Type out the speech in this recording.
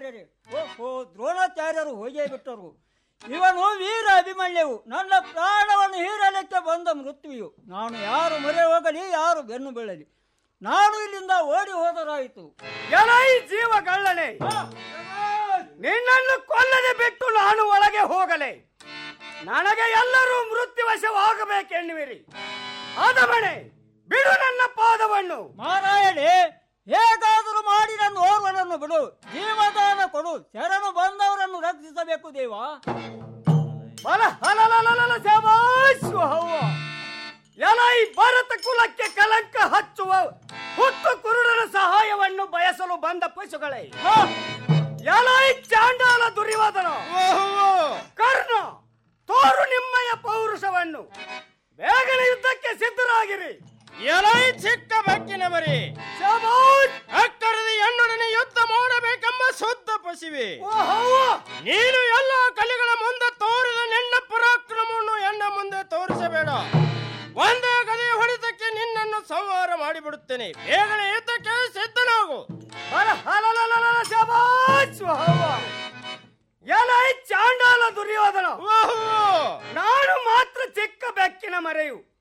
ದ್ರೋಣಾಚಾರ್ಯರೇ ಓಹೋ ದ್ರೋಣಾಚಾರ್ಯರು ಹೋಗೇ ಬಿಟ್ಟರು ಇವನು ವೀರ ಅಭಿಮನ್ಯವು ನನ್ನ ಪ್ರಾಣವನ್ನು ಹೀರಲಿಕ್ಕೆ ಬಂದ ಮೃತ್ಯುವು ನಾನು ಯಾರು ಮೊರೆ ಹೋಗಲಿ ಯಾರು ಬೆನ್ನು ಬೀಳಲಿ ನಾನು ಇಲ್ಲಿಂದ ಓಡಿ ಹೋದರಾಯಿತು ಎಲೈ ಜೀವಗಳ್ಳನೆ ನಿನ್ನನ್ನು ಕೊಲ್ಲದೆ ಬಿಟ್ಟು ನಾನು ಒಳಗೆ ಹೋಗಲೆ ನನಗೆ ಎಲ್ಲರೂ ಮೃತ್ಯುವಶವಾಗಬೇಕೆನ್ನುವಿರಿ ಆದಮಣೆ ಬಿಡು ನನ್ನ ಪಾದವನ್ನು ಮಾರಾಯಣೆ ಹೇಗಾದರೂ ಮಾಡಿ ನನ್ನ ಓರ್ವನನ್ನು ಬಿಡು ಜೀವದಾನ ಕೊಡು ಶರಣು ಬಂದವರನ್ನು ರಕ್ಷಿಸಬೇಕು ದೇವ ಬಲ ಹಲಲಲಲಲ ಶಬಾಷ್ ಹವ್ವ. ಎಲೈ ಭರತ ಕುಲಕ್ಕೆ ಕಲಂಕ ಹಚ್ಚುವ ಹುಟ್ಟು ಕುರುಡನ ಸಹಾಯವನ್ನು ಬಯಸಲು ಬಂದ ಪಶುಗಳೇ ಎಲೈ ಚಾಂಡಾಲ ದುರ್ಯೋಧನ ಕರ್ಣ ತೋರು ನಿಮ್ಮಯ ಪೌರುಷವನ್ನು ಬೇಗನೆ ಯುದ್ಧಕ್ಕೆ ಸಿದ್ಧರಾಗಿರಿ ಎಲೈ ಚಿಕ್ಕ ಬೆಕ್ಕಿನ ಮರಿ ಶಬಾಷ್ ಅಕ್ಕರದ ಎನ್ನೊಡನೆ ಯುದ್ಧ ಮಾಡಬೇಕೆಂಬ ಶುದ್ಧ ಪಶುವೆ ಹವ್ವ. ನೀನು ಎಲ್ಲ ಕಲಿಗಳ ಮುಂದೆ ತೋರಿದ ನಿನ್ನ ಪರಾಕ್ರಮವನ್ನು ಎನ್ನ ಮುಂದೆ ತೋರಿಸಬೇಡ ಒಂದೇ ಗದೆ ಹೊಡೆತಕ್ಕೆ ನಿನ್ನನ್ನು ಸಂಹಾರ ಮಾಡಿಬಿಡುತ್ತೇನೆ ಬೇಗನೆ ಯುದ್ಧಕ್ಕೆ ಸಿದ್ಧನಾಗು ಬಲ ಹಲಲಲಲಲ ಶಬಾಷ್ ಹವ್ವ. ಎಲೈ ಚಾಂಡಾಲ ದುರ್ಯೋಧನ ನಾನು ಮಾತ್ರ ಚಿಕ್ಕ ಬೆಕ್ಕಿನ ಮರೆಯು